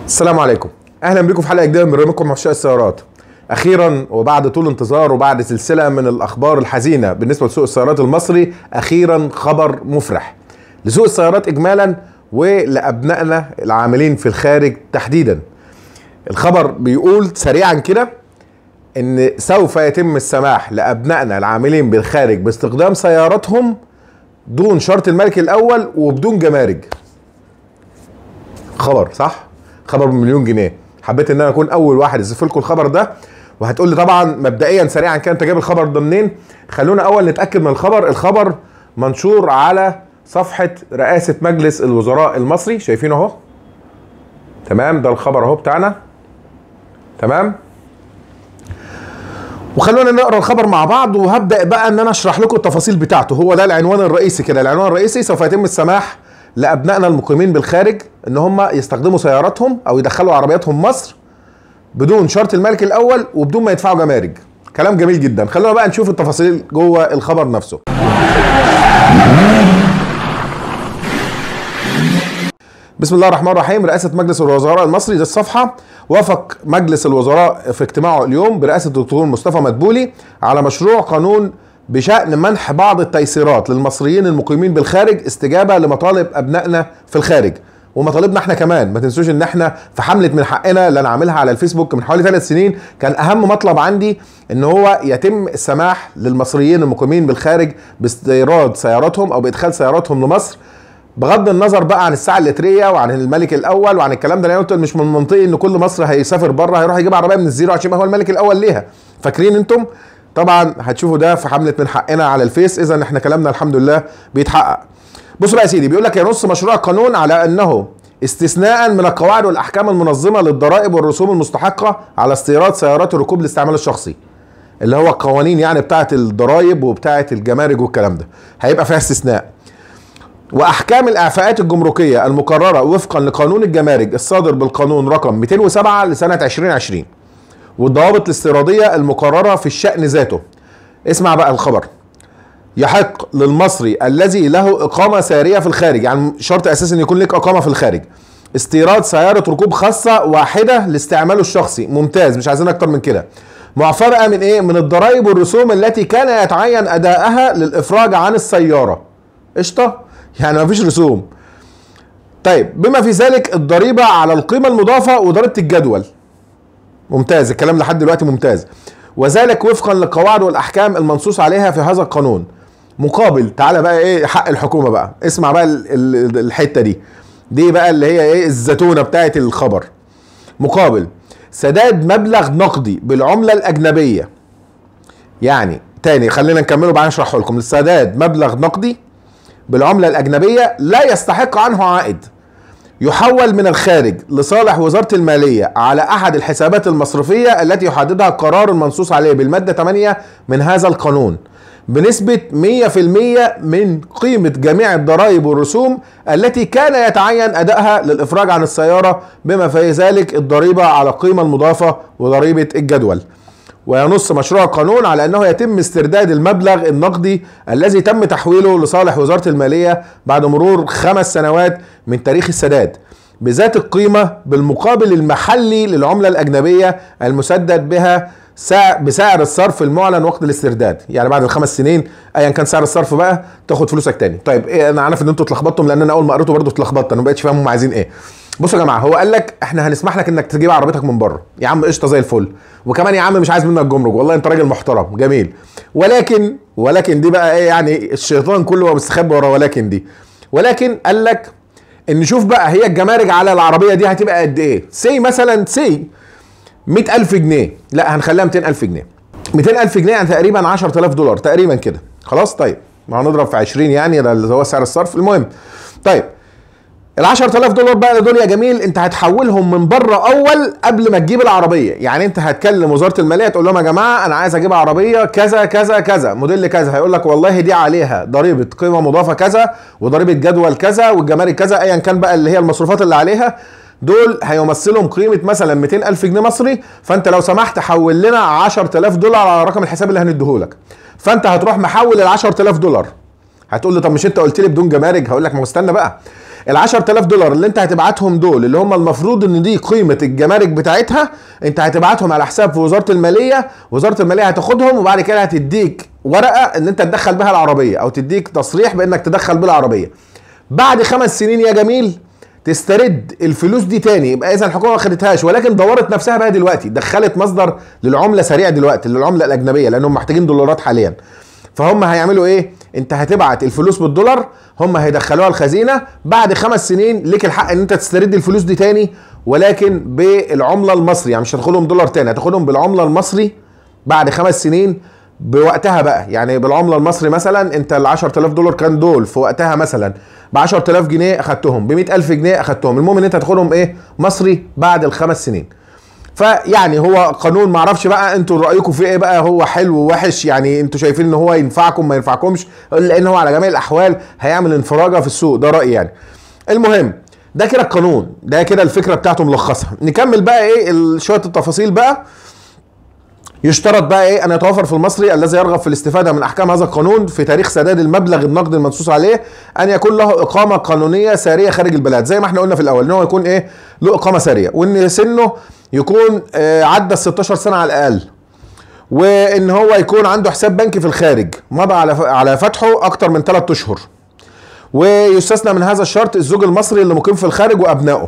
السلام عليكم اهلا بكم في حلقه جديده من برنامجكم عشاق السيارات اخيرا وبعد طول انتظار وبعد سلسله من الاخبار الحزينه بالنسبه لسوق السيارات المصري اخيرا خبر مفرح لسوق السيارات اجمالا ولابنائنا العاملين في الخارج تحديدا الخبر بيقول سريعا كده ان سوف يتم السماح لابنائنا العاملين بالخارج باستخدام سياراتهم دون شرط الملك الاول وبدون جمارك خبر صح خبر بمليون جنيه حبيت ان انا اكون اول واحد اسف لكم الخبر ده وهتقول لي طبعا مبدئيا سريعا كده انت جايب الخبر ده منين خلونا اول نتاكد من الخبر الخبر منشور على صفحه رئاسه مجلس الوزراء المصري شايفينه اهو تمام ده الخبر اهو بتاعنا تمام وخلونا نقرا الخبر مع بعض وهبدا بقى ان انا اشرح لكم التفاصيل بتاعته هو ده العنوان الرئيسي كده العنوان الرئيسي سوف يتم السماح لابنائنا المقيمين بالخارج ان هم يستخدموا سياراتهم او يدخلوا عربياتهم مصر بدون شرط الملك الاول وبدون ما يدفعوا جمارك كلام جميل جدا خلونا بقى نشوف التفاصيل جوه الخبر نفسه بسم الله الرحمن الرحيم رئاسة مجلس الوزراء المصري دي الصفحة وافق مجلس الوزراء في اجتماعه اليوم برئاسة الدكتور مصطفى مدبولي على مشروع قانون بشأن منح بعض التيسيرات للمصريين المقيمين بالخارج استجابة لمطالب أبنائنا في الخارج ومطالبنا احنا كمان ما تنسوش ان احنا في حمله من حقنا اللي انا عاملها على الفيسبوك من حوالي ثلاث سنين كان اهم مطلب عندي ان هو يتم السماح للمصريين المقيمين بالخارج باستيراد سياراتهم او بادخال سياراتهم لمصر بغض النظر بقى عن الساعه اللتريه وعن الملك الاول وعن الكلام ده انا قلت مش من منطقي ان كل مصر هيسافر بره هيروح يجيب عربيه من الزيرو عشان يبقى هو الملك الاول ليها فاكرين انتم طبعا هتشوفوا ده في حمله من حقنا على الفيس اذا احنا كلامنا الحمد لله بيتحقق بصوا بقى يا سيدي بيقول لك ينص مشروع القانون على انه استثناء من القواعد والاحكام المنظمه للضرائب والرسوم المستحقه على استيراد سيارات الركوب للاستعمال الشخصي اللي هو القوانين يعني بتاعه الضرائب وبتاعه الجمارك والكلام ده هيبقى فيها استثناء واحكام الاعفاءات الجمركيه المقرره وفقا لقانون الجمارك الصادر بالقانون رقم 207 لسنه 2020 والضوابط الاستيراديه المقرره في الشان ذاته اسمع بقى الخبر يحق للمصري الذي له اقامه ساريه في الخارج يعني شرط اساسي ان يكون لك اقامه في الخارج استيراد سياره ركوب خاصه واحده لاستعماله الشخصي ممتاز مش عايزين اكتر من كده معفرة من ايه من الضرائب والرسوم التي كان يتعين اداءها للافراج عن السياره قشطه يعني مفيش رسوم طيب بما في ذلك الضريبه على القيمه المضافه وضريبه الجدول ممتاز الكلام لحد دلوقتي ممتاز وذلك وفقا للقواعد والاحكام المنصوص عليها في هذا القانون مقابل تعالى بقى ايه حق الحكومه بقى اسمع بقى ال- ال- الحته دي دي بقى اللي هي ايه الزتونه بتاعت الخبر مقابل سداد مبلغ نقدي بالعمله الاجنبيه يعني تاني خلينا نكمله بعدين اشرحه لكم سداد مبلغ نقدي بالعمله الاجنبيه لا يستحق عنه عائد يحول من الخارج لصالح وزارة المالية على أحد الحسابات المصرفية التي يحددها القرار المنصوص عليه بالمادة 8 من هذا القانون بنسبة 100% من قيمة جميع الضرائب والرسوم التي كان يتعين أدائها للإفراج عن السيارة بما في ذلك الضريبة على القيمة المضافة وضريبة الجدول وينص مشروع القانون على انه يتم استرداد المبلغ النقدي الذي تم تحويله لصالح وزاره الماليه بعد مرور خمس سنوات من تاريخ السداد بذات القيمه بالمقابل المحلي للعمله الاجنبيه المسدد بها سع- بسعر الصرف المعلن وقت الاسترداد يعني بعد الخمس سنين ايا كان سعر الصرف بقى تاخد فلوسك تاني طيب إيه انا عارف ان انتوا اتلخبطتم لان انا اول ما قريته برضه اتلخبطت انا ما بقتش فاهم هم عايزين ايه بصوا يا جماعه هو قال لك احنا هنسمح لك انك تجيب عربيتك من بره يا عم قشطه زي الفل وكمان يا عم مش عايز منك جمرك والله انت راجل محترم جميل ولكن ولكن دي بقى ايه يعني الشيطان كله هو مستخبي ورا ولكن دي ولكن قال لك ان شوف بقى هي الجمارك على العربيه دي هتبقى قد ايه سي مثلا سي 100000 جنيه لا هنخليها 200000 جنيه 200000 جنيه يعني تقريبا 10000 دولار تقريبا كده خلاص طيب ما هنضرب في 20 يعني ده اللي هو سعر الصرف المهم طيب ال 10000 دولار بقى دول يا جميل انت هتحولهم من بره اول قبل ما تجيب العربيه يعني انت هتكلم وزاره الماليه تقول لهم يا جماعه انا عايز اجيب عربيه كذا كذا كذا موديل كذا هيقول لك والله دي عليها ضريبه قيمه مضافه كذا وضريبه جدول كذا والجمارك كذا ايا كان بقى اللي هي المصروفات اللي عليها دول هيمثلهم قيمه مثلا 200000 جنيه مصري فانت لو سمحت حول لنا 10000 دولار على رقم الحساب اللي هنديهولك فانت هتروح محول ال 10000 دولار هتقول لي طب مش انت قلت لي بدون جمارك هقول لك ما هو استنى بقى ال 10000 دولار اللي انت هتبعتهم دول اللي هم المفروض ان دي قيمه الجمارك بتاعتها انت هتبعتهم على حساب في وزاره الماليه وزاره الماليه هتاخدهم وبعد كده هتديك ورقه ان انت تدخل بها العربيه او تديك تصريح بانك تدخل بها العربيه بعد خمس سنين يا جميل تسترد الفلوس دي تاني يبقى اذا الحكومه ما خدتهاش ولكن دورت نفسها بقى دلوقتي دخلت مصدر للعمله سريع دلوقتي للعمله الاجنبيه لانهم محتاجين دولارات حاليا فهم هيعملوا ايه انت هتبعت الفلوس بالدولار هم هيدخلوها الخزينه بعد خمس سنين ليك الحق ان انت تسترد الفلوس دي تاني ولكن بالعمله المصري يعني مش هتاخدهم دولار تاني هتاخدهم بالعمله المصري بعد خمس سنين بوقتها بقى يعني بالعمله المصري مثلا انت ال 10000 دولار كان دول في وقتها مثلا ب 10000 جنيه اخدتهم ب 100000 جنيه اخدتهم المهم ان انت تاخدهم ايه مصري بعد الخمس سنين فيعني هو قانون ما اعرفش بقى انتوا رايكم فيه ايه بقى هو حلو ووحش يعني انتوا شايفين ان هو ينفعكم ما ينفعكمش لان هو على جميع الاحوال هيعمل انفراجه في السوق ده رايي يعني المهم ده كده القانون ده كده الفكره بتاعته ملخصها نكمل بقى ايه شويه التفاصيل بقى يشترط بقى ايه ان يتوفر في المصري الذي يرغب في الاستفاده من احكام هذا القانون في تاريخ سداد المبلغ النقدي المنصوص عليه ان يكون له اقامه قانونيه ساريه خارج البلاد زي ما احنا قلنا في الاول ان هو يكون ايه له اقامه ساريه وان سنه يكون آه عدى ال 16 سنه على الاقل وان هو يكون عنده حساب بنكي في الخارج مضى على على فتحه اكتر من 3 اشهر ويستثنى من هذا الشرط الزوج المصري اللي مقيم في الخارج وابنائه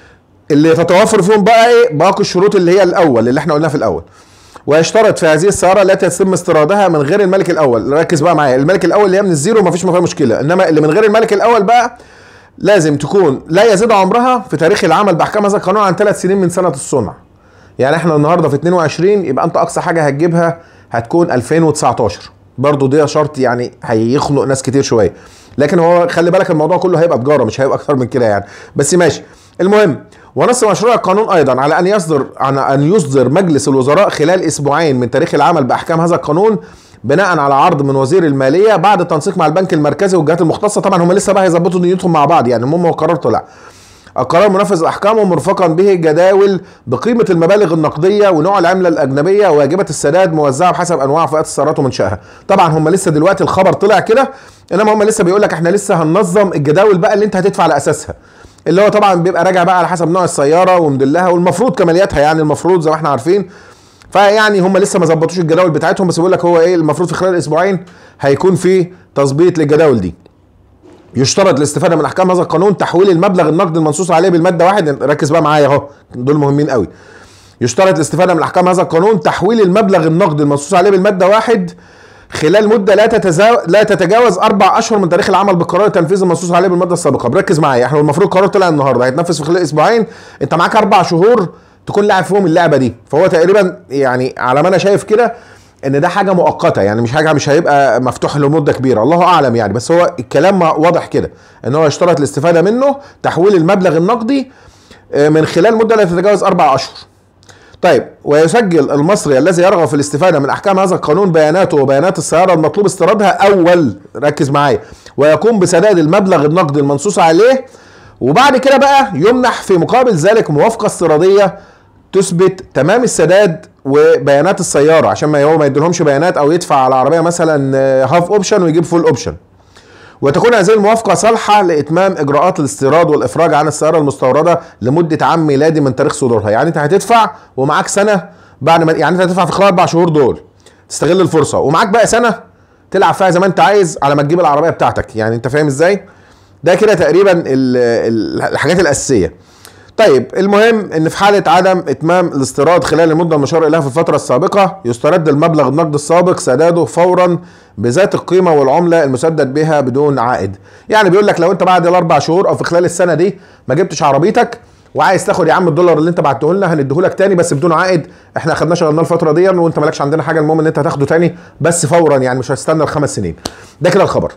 اللي تتوفر فيهم بقى ايه باقي الشروط اللي هي الاول اللي احنا قلناها في الاول ويشترط في هذه السياره التي يتم استيرادها من غير الملك الاول ركز بقى معايا الملك الاول اللي هي من الزيرو مفيش فيها مشكله انما اللي من غير الملك الاول بقى لازم تكون لا يزيد عمرها في تاريخ العمل باحكام هذا القانون عن ثلاث سنين من سنه الصنع يعني احنا النهارده في 22 يبقى انت اقصى حاجه هتجيبها هتكون 2019 برضو ده شرط يعني هيخنق ناس كتير شويه لكن هو خلي بالك الموضوع كله هيبقى تجاره مش هيبقى اكتر من كده يعني بس ماشي المهم ونص مشروع القانون ايضا على ان يصدر على ان يصدر مجلس الوزراء خلال اسبوعين من تاريخ العمل باحكام هذا القانون بناء على عرض من وزير الماليه بعد التنسيق مع البنك المركزي والجهات المختصه طبعا هم لسه بقى هيظبطوا دنيتهم مع بعض يعني المهم هو قرار طلع القرار منفذ احكامه مرفقا به جداول بقيمه المبالغ النقديه ونوع العمله الاجنبيه وواجبه السداد موزعه بحسب انواع فئات السيارات ومنشاها طبعا هم لسه دلوقتي الخبر طلع كده انما هم لسه بيقول لك احنا لسه هننظم الجداول بقى اللي انت هتدفع على اساسها اللي هو طبعا بيبقى راجع بقى على حسب نوع السياره وموديلها والمفروض كمالياتها يعني المفروض زي ما احنا عارفين فيعني هم لسه ما ظبطوش الجداول بتاعتهم بس بيقول لك هو ايه المفروض في خلال اسبوعين هيكون في تظبيط للجداول دي يشترط الاستفاده من احكام هذا القانون تحويل المبلغ النقدي المنصوص عليه بالماده واحد ركز بقى معايا اهو دول مهمين قوي يشترط الاستفاده من احكام هذا القانون تحويل المبلغ النقدي المنصوص عليه بالماده واحد خلال مده لا تتزاوز لا تتجاوز اربع اشهر من تاريخ العمل بقرار التنفيذ المنصوص عليه بالماده السابقه بركز معايا احنا المفروض القرار طلع النهارده هيتنفذ في خلال اسبوعين انت معاك اربع شهور تكون لاعب فيهم اللعبه دي فهو تقريبا يعني على ما انا شايف كده ان ده حاجه مؤقته يعني مش حاجه مش هيبقى مفتوح لمده كبيره الله اعلم يعني بس هو الكلام واضح كده ان هو اشترط الاستفاده منه تحويل المبلغ النقدي من خلال مده لا تتجاوز اربع اشهر طيب ويسجل المصري الذي يرغب في الاستفاده من احكام هذا القانون بياناته وبيانات السياره المطلوب استيرادها اول ركز معايا ويقوم بسداد المبلغ النقدي المنصوص عليه وبعد كده بقى يمنح في مقابل ذلك موافقه استيراديه تثبت تمام السداد وبيانات السياره عشان ما هو ما يديلهمش بيانات او يدفع على العربيه مثلا هاف اوبشن ويجيب فول اوبشن وتكون هذه الموافقة صالحة لإتمام إجراءات الاستيراد والإفراج عن السيارة المستوردة لمدة عام ميلادي من تاريخ صدورها، يعني أنت هتدفع ومعاك سنة بعد ما يعني أنت هتدفع في خلال أربع شهور دول تستغل الفرصة ومعاك بقى سنة تلعب فيها زي ما أنت عايز على ما تجيب العربية بتاعتك، يعني أنت فاهم إزاي؟ ده كده تقريبا الحاجات الأساسية. طيب المهم ان في حاله عدم اتمام الاستيراد خلال المده المشار اليها في الفتره السابقه يسترد المبلغ النقدي السابق سداده فورا بذات القيمه والعمله المسدد بها بدون عائد يعني بيقول لك لو انت بعد الاربع شهور او في خلال السنه دي ما جبتش عربيتك وعايز تاخد يا عم الدولار اللي انت بعته لنا هنديه لك تاني بس بدون عائد احنا خدناه شغلناه الفتره دي وانت مالكش عندنا حاجه المهم ان انت هتاخده تاني بس فورا يعني مش هتستنى الخمس سنين ده كده الخبر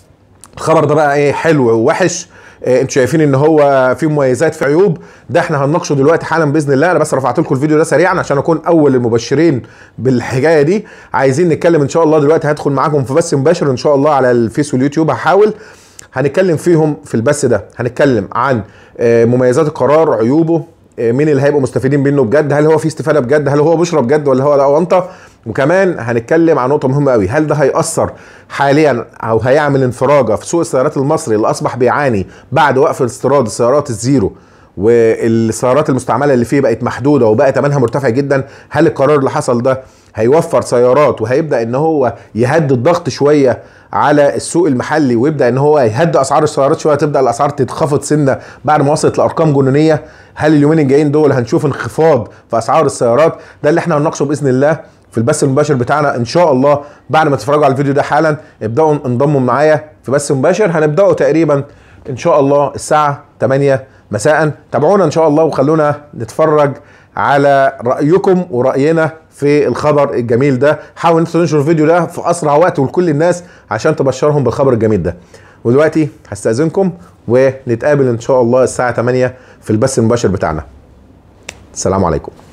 الخبر ده بقى ايه حلو ووحش إيه انتوا شايفين ان هو فيه مميزات في عيوب ده احنا هنناقشه دلوقتي حالا باذن الله انا بس رفعت لكم الفيديو ده سريعا عشان اكون اول المبشرين بالحكايه دي عايزين نتكلم ان شاء الله دلوقتي هدخل معاكم في بث مباشر ان شاء الله على الفيس واليوتيوب هحاول هنتكلم فيهم في البث ده هنتكلم عن مميزات القرار عيوبه آه، مين اللي هيبقوا مستفيدين منه بجد هل هو في استفاده بجد هل هو بشرى بجد ولا هو ده اونطه وكمان هنتكلم عن نقطه مهمه قوي هل ده هيأثر حاليا او هيعمل انفراجه في سوق السيارات المصري اللي اصبح بيعاني بعد وقف استيراد السيارات الزيرو والسيارات المستعمله اللي فيه بقت محدوده وبقى ثمنها مرتفع جدا هل القرار اللي حصل ده هيوفر سيارات وهيبدا ان هو يهدي الضغط شويه على السوق المحلي ويبدا ان هو يهدي اسعار السيارات شويه تبدا الاسعار تتخفض سنه بعد ما وصلت لارقام جنونيه هل اليومين الجايين دول هنشوف انخفاض في اسعار السيارات ده اللي احنا هنناقشه باذن الله في البث المباشر بتاعنا ان شاء الله بعد ما تتفرجوا على الفيديو ده حالا ابداوا انضموا معايا في بث مباشر هنبداوا تقريبا ان شاء الله الساعه 8 مساء تابعونا ان شاء الله وخلونا نتفرج على رايكم وراينا في الخبر الجميل ده حاول انتوا تنشروا الفيديو ده في اسرع وقت ولكل الناس عشان تبشرهم بالخبر الجميل ده ودلوقتي هستاذنكم ونتقابل ان شاء الله الساعه 8 في البث المباشر بتاعنا السلام عليكم